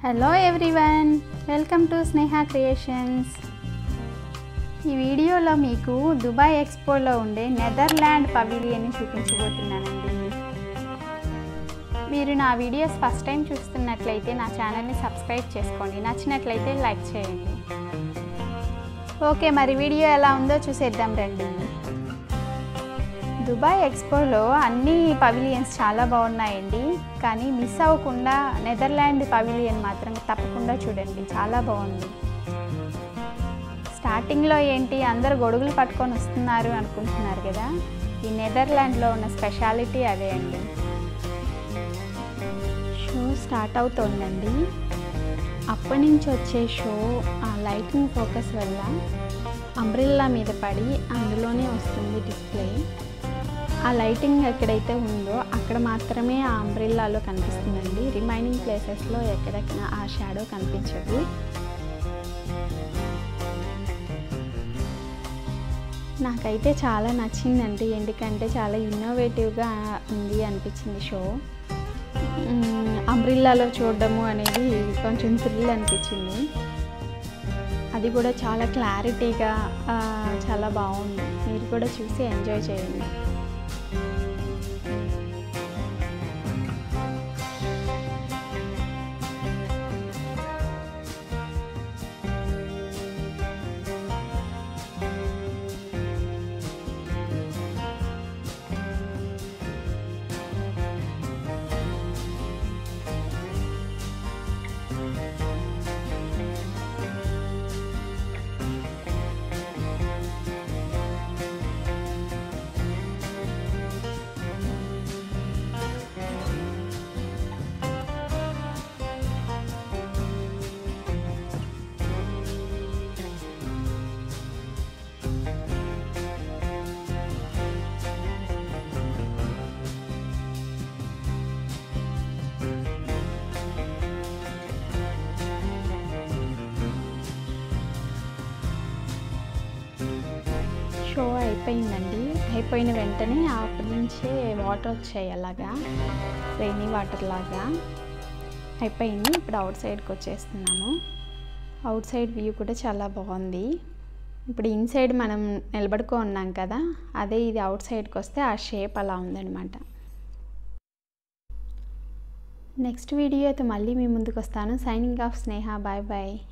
hello everyone welcome to Sneha creations ఈ వీడియోలో మీకు దుబాయ్ ఎక్స్పోలో ఉండే నెదర్లాండ్ పవిలియన్ని చూపించబోతున్నానండి మీరు నా వీడియోస్ ఫస్ట్ టైం చూస్తున్నట్లయితే నా ఛానల్ని సబ్స్క్రైబ్ చేసుకోండి నచ్చినట్లయితే లైక్ చేయండి ఓకే మరి వీడియో ఎలా ఉందో చూసేద్దాం రండి దుబాయ్ ఎక్స్పోలో అన్ని పవిలియన్స్ చాలా బాగున్నాయండి కానీ మిస్ అవ్వకుండా నెదర్లాండ్ పవిలియన్ మాత్రం తప్పకుండా చూడండి చాలా బాగుంది స్టార్టింగ్లో ఏంటి అందరు గొడుగులు పట్టుకొని వస్తున్నారు అనుకుంటున్నారు కదా ఈ నెదర్లాండ్లో ఉన్న స్పెషాలిటీ అదే అండి షో స్టార్ట్ అవుతోందండి అప్పటి నుంచి వచ్చే షో ఆ లైటింగ్ ఫోకస్ వల్ల అంబ్రిల్లా మీద పడి అందులోనే వస్తుంది డిస్ప్లే ఆ లైటింగ్ ఎక్కడైతే ఉందో అక్కడ మాత్రమే ఆ అంబ్రిల్లాలో కనిపిస్తుందండి రిమైనింగ్ ప్లేసెస్లో ఎక్కడెక్కడ ఆ షాడో కనిపించదు నాకైతే చాలా నచ్చిందండి ఎందుకంటే చాలా ఇన్నోవేటివ్గా ఉంది అనిపించింది షో అంబ్రిల్లాలో చూడడము అనేది కొంచెం థ్రిల్ అనిపించింది అది కూడా చాలా క్లారిటీగా చాలా బాగుంది మీరు కూడా చూసి ఎంజాయ్ చేయండి షో అయిపోయిందండి అయిపోయిన వెంటనే అక్కడి నుంచే వాటర్ వచ్చాయి అలాగా రెయినీ వాటర్ లాగా అయిపోయింది ఇప్పుడు అవుట్ సైడ్కి వచ్చేస్తున్నాము అవుట్ సైడ్ వ్యూ కూడా చాలా బాగుంది ఇప్పుడు ఇన్సైడ్ మనం నిలబడుకో ఉన్నాం కదా అదే ఇది అవుట్ సైడ్కి వస్తే ఆ షేప్ అలా ఉందన్నమాట నెక్స్ట్ వీడియో అయితే మళ్ళీ మీ ముందుకు వస్తాను signing off Sneha bye bye